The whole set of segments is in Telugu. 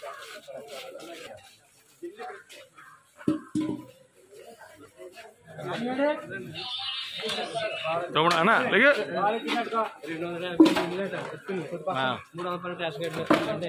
తమ్ముడు అన్న లేక మూడు వందల పన్నెండు ట్యాక్స్ గేట్లు అంటే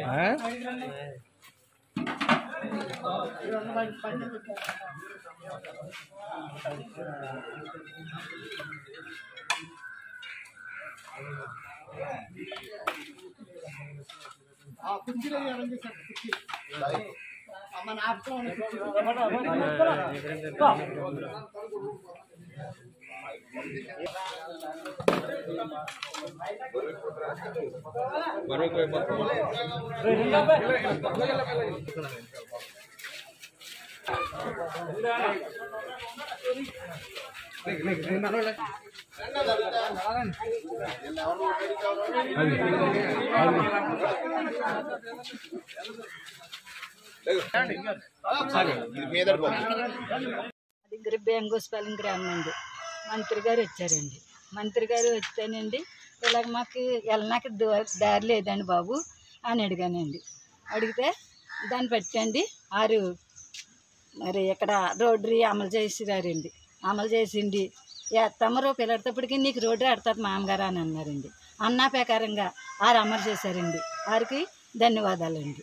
అది బెంగోస్పాలెం గ్రామం అండి మంత్రి గారు వచ్చారండి మంత్రి గారు వస్తేనండి ఇలాగ మాకు వెళ్ళడానికి దో- దారి లేదండి బాబు అని అడిగానండి అడిగితే దాన్ని బట్టండి ఆరు మరి ఇక్కడ రోడ్డు అమలు చేసిరారండి అమలు చేసిండి తమరు పిల్లడితప్పటికి నీకు రోడ్డు ఆడుతుంది మామగారు అని అన్నారండి అన్న ప్రకారంగా ఆరు అమలు చేశారండి వారికి ధన్యవాదాలండి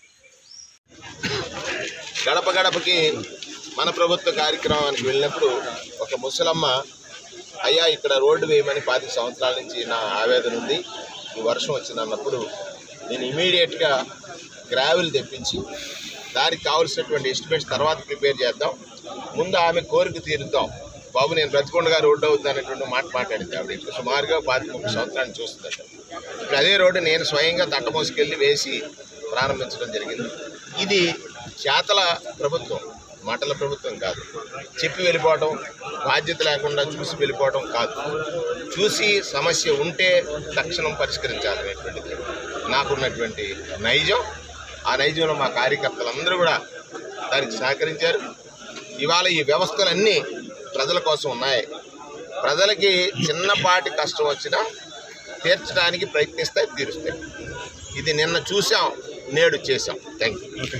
గడప గడపకి మన ప్రభుత్వ కార్యక్రమానికి వెళ్ళినప్పుడు ఒక ముసలమ్మ అయ్యా ఇక్కడ రోడ్డు వేయమని పాతి సంవత్సరాల నుంచి నా ఆవేదన ఉంది ఈ వర్షం వచ్చింది అన్నప్పుడు నేను ఇమీడియట్గా గ్రావెల్ తెప్పించి దానికి కావాల్సినటువంటి ఎస్టిమేట్స్ తర్వాత ప్రిపేర్ చేద్దాం ముందు ఆమె కోరిక తీరుద్దాం బాబు నేను బ్రతికొండగా రోడ్డు అవుతుంది అనేటువంటి మాట మాట్లాడింది ఆవిడ ఇప్పుడు సుమారుగా పాతి ముప్పై సంవత్సరాన్ని చూస్తుందట ఇప్పుడు అదే రోడ్డు నేను స్వయంగా తట్ట మోసుకెళ్ళి వేసి ప్రారంభించడం జరిగింది ఇది చేతల ప్రభుత్వం మాటల ప్రభుత్వం కాదు చెప్పి వెళ్ళిపోవడం బాధ్యత లేకుండా చూసి వెళ్ళిపోవడం కాదు చూసి సమస్య ఉంటే తక్షణం పరిష్కరించాలనేటువంటిది నాకున్నటువంటి నైజం ఆ నైజంలో మా కార్యకర్తలందరూ కూడా దానికి సహకరించారు ఇవాళ ఈ వ్యవస్థలన్నీ ప్రజల కోసం ఉన్నాయి ప్రజలకి చిన్నపాటి కష్టం వచ్చినా తీర్చడానికి ప్రయత్నిస్తాయి తీరుస్తాయి ఇది నిన్న చూసాం నేడు చేసాం థ్యాంక్ యూ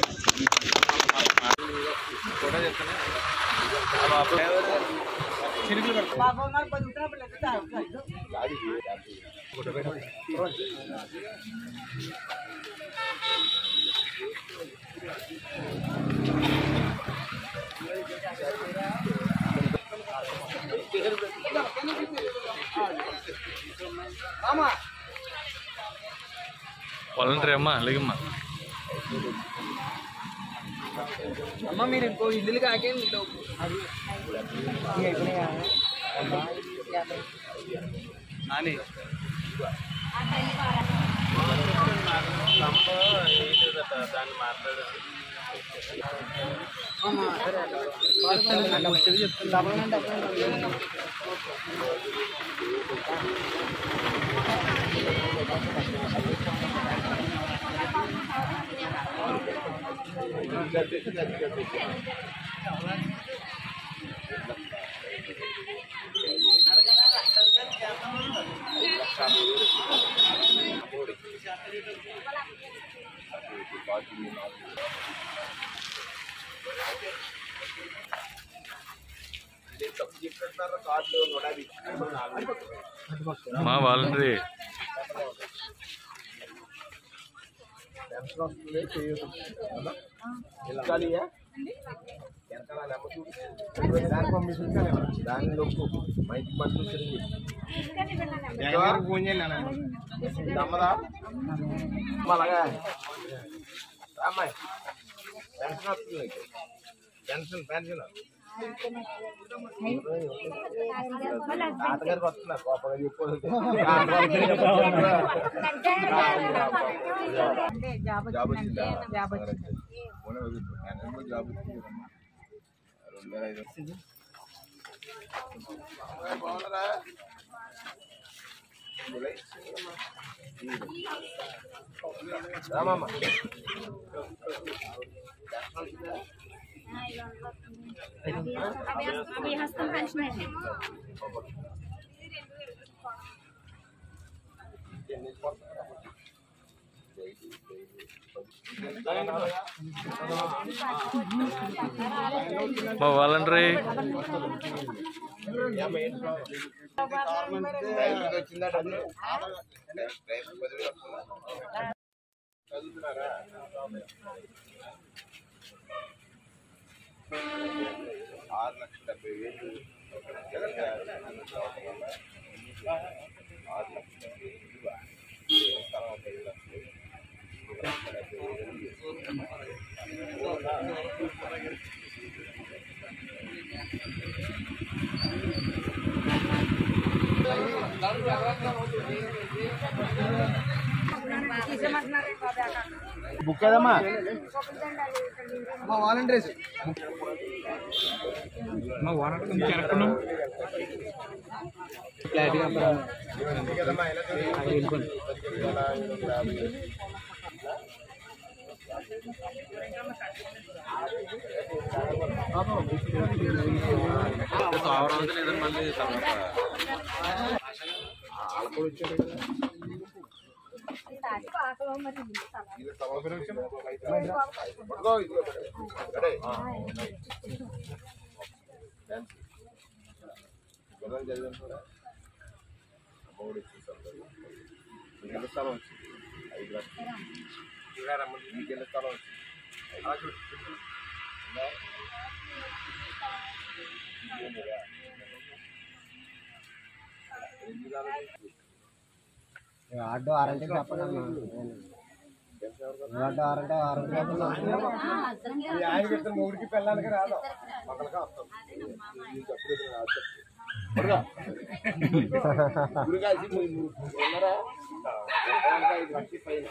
వాలంటరీ అమ్మా లేకమ్మా అమ్మ మీరు ఇంకో ఇల్లు కాకే అని మా వాలంటరీ దాని నొప్పు మైకి పట్టు తిరిగి ఫోన్ చేయాలి నమ్మదా అలాగా రామ్మాయి పెన్షన్ వస్తుంది నీకు పెన్షన్ పెన్షన్ తాతగారికి వస్తున్నా కోపంగా చెప్పు జాబ్ వచ్చిందా జాబ్ వచ్చింది జాబ్ వచ్చింది రెండు వేల ఐదు వచ్చింది బాగున్నారా రామమ్మ అవి హస్తం పెన్షన్ అండి ఎన్ని మా వాలంటరీ చదువుతున్నారా ఆరు లక్షల డెబ్బై వేలు జగన్ గారు రావడం వల్ల ఆరు లక్షల డెబ్బై వేలు విలువ. దేవస్థానం ఒక ఐదు లక్షలు. ఒక లక్ష డెబ్బై వేలు. బుక్ ఏదమ్మా మా వాలంటీర్స్ క్లారిటీగా అంతే కదమ్మా, ఎలా చదివి- పదిహేను వేల ఐదు వందల యాభై వేలు. ఇది సంవత్సరం వచ్చింది. పట్టుకో, ఇదిగో పెట్టు. అరే. థాంక్స్. పిల్లలు చదివాను కూడా అమ్మఒడి ఇచ్చేసాం మీకు ఎన్ని స్థలం వచ్చింది ఐదు లక్షలు ఇంకా రమ్మంటే మీకు ఎన్ని స్థలం వచ్చింది ఐదు లక్షలు. ఉందా? ఇంకేందిరా? ఎన్ని కావాలి? ఆటో వారంటీ చెప్పండి ఆటో వారంటీ వారంటీ ఆయన చెప్తాను మూడికి పిల్లలకి రాదు ఒకరికే వస్తాం. నీకు అప్పుడు ఎదురు రాదు. పడుకో. గురికాసి నువ్వు- నువ్వు ఉన్నారా? ఇంకా ఐదు లక్షల పైన.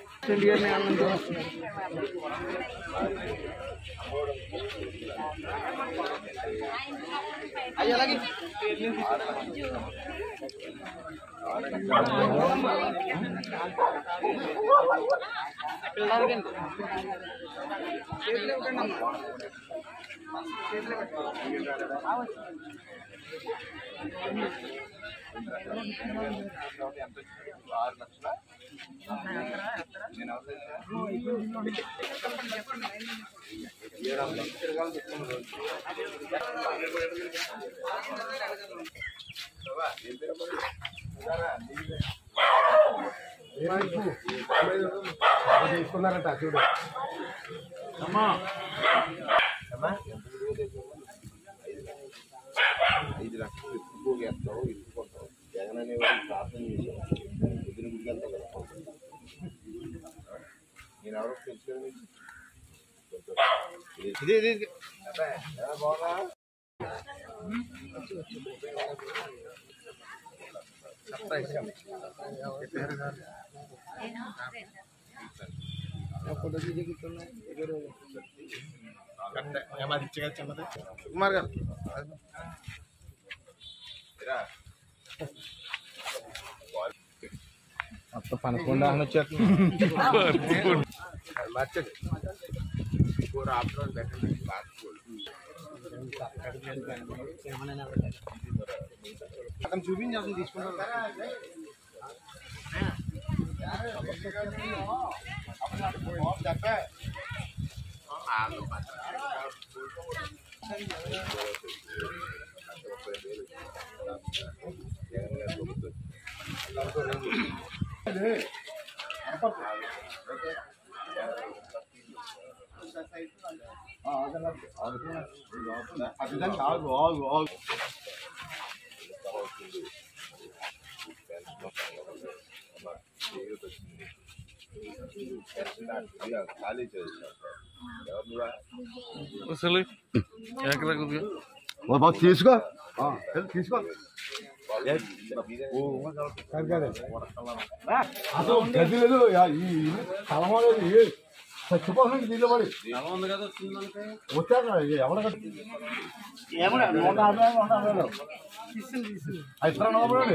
ఎంత వచ్చింది? ఆరు లక్షల నేను ఎవరు తెలుసా? ఏడు వందలు. తిరగాలి చెప్తున్నా రోజు. బాబా, ఏం తిరగబడి? ఉన్నారా? తీసుకున్నారట చూడు అమ్మా, ఎంత విలువ తెలుసా? ఐదు లక్షలు. ఐదు లక్షలు ఎక్కువ వేస్తావు ఇట్టుకుంటావు జగన్ అనేవాడు ప్రార్థన చేశావు పొద్దున గుడికి వెళ్తావు కదా నేను ఎవరో తెలుసు ఇది ఇది ఇది అబ్బాయి, ఎలా బాగున్నా కుమార్ గారు ఇరా. పనకుండా వచ్చేస్తుంది మర్చండి కూర ఆఫ్టర్ పెట్టండి బాగా అక్కడ చూపించి అసలు తీసుకుంటారు చెప్పే ఖాళీ చేస్తాను ఎవరు నువ్వా అసలు ఎక్కడ కొద్దిగా బాబు తీసుకో తీసుకో అసలు గది లేదు ఈ స్థలం లేదు చచ్చిపోతుంది దీనిలో పడి వచ్చాక ఎవడ ఏమన్నా నూట యాభై నూట యాభై లేదు ఇతర నోబడి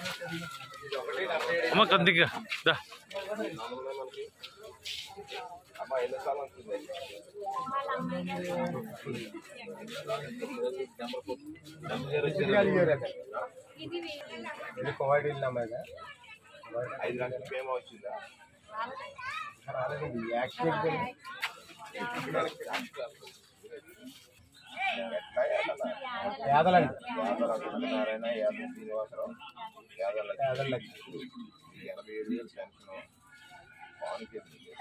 అమ్మ కందిగా దా అమ్మ ఎన్నిసార్లు వచ్చింది ఇది కోవిడ్ వెళ్ళినామాగా ఐదు లక్షల బీమా వచ్చిందా రాలేదండి యాక్సిడెంట్ జరిగింది. ఎట్లా యాదల పేదలండి యాదల సత్యనారాయణ యాదవ శ్రీనివాసరావు యాదల పేదలకి ఎనభై ఏడు వేలు పెన్షన్ పానికి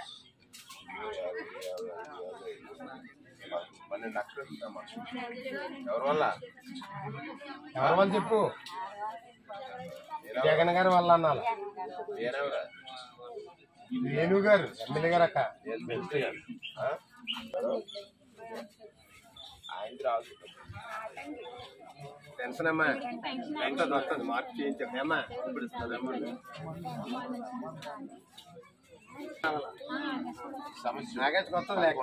పన్నెండు లక్షలు ఇస్తామా ఎవరి వల్ల ఎవరి వాళ్ళు చెప్పు జగన్ గారు వాళ్ళ అన్నాను వేరేవరా వేణు గారు ఎమ్మెల్యే గారు అక్క ఆయన రాదు టెన్షన్ అమ్మా వస్తుంది వస్తుంది మార్పు చేయించండి అమ్మా ఇప్పుడు ఇస్తుందమ్మా సమస్య నాగేసి వస్తుంది లేక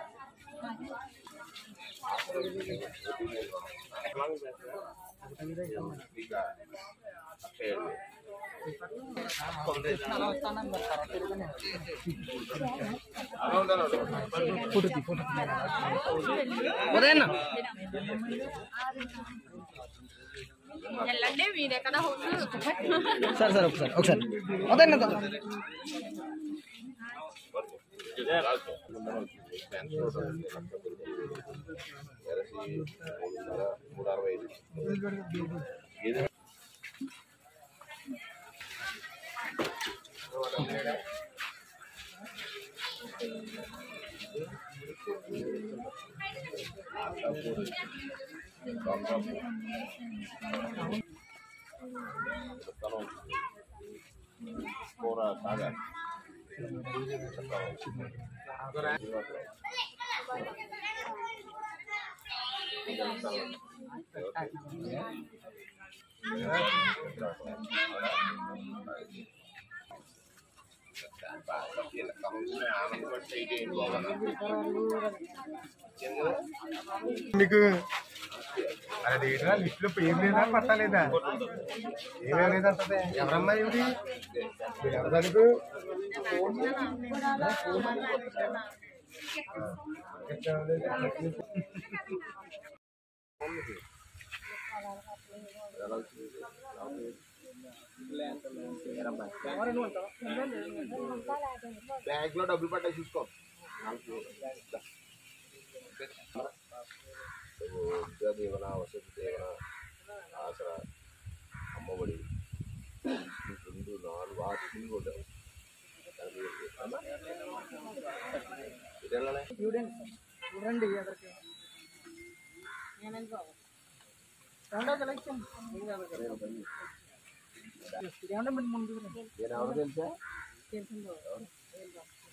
ఇక లక్ష ఏడు వేలు. అలా ఉండాలి, అలా ఉండాలి. వెళ్ళండి మీరు ఎక్కడ హౌస్ సరే సరే ఒకసారి ఒకసారి అదన్న రాదు. పెన్షన్ ఒకటి ఉంది, లక్ష రూపాయలు. వెరసి మూడున్నర, మూడు అరవై ఐదు. ఇది కూర సాగా మీకు అది ఏంట్రా లిస్ట్ లో పేరు లేదా పట్టలేదా ఏమేమి లేదంటది ఎవరమ్మా ఇవి మీరు ఎవరు చదువు బ్యాంక్ లో డబ్బులు పట్టే చూసుకో విద్యా దీవెన వసతి దీవెన ఆసరా అమ్మఒడి రెండు నాలుగు ఆరు స్కీమ్లు ఉంటాయి ఇది వెళ్ళాలి నేను ఎవరు తెలుసా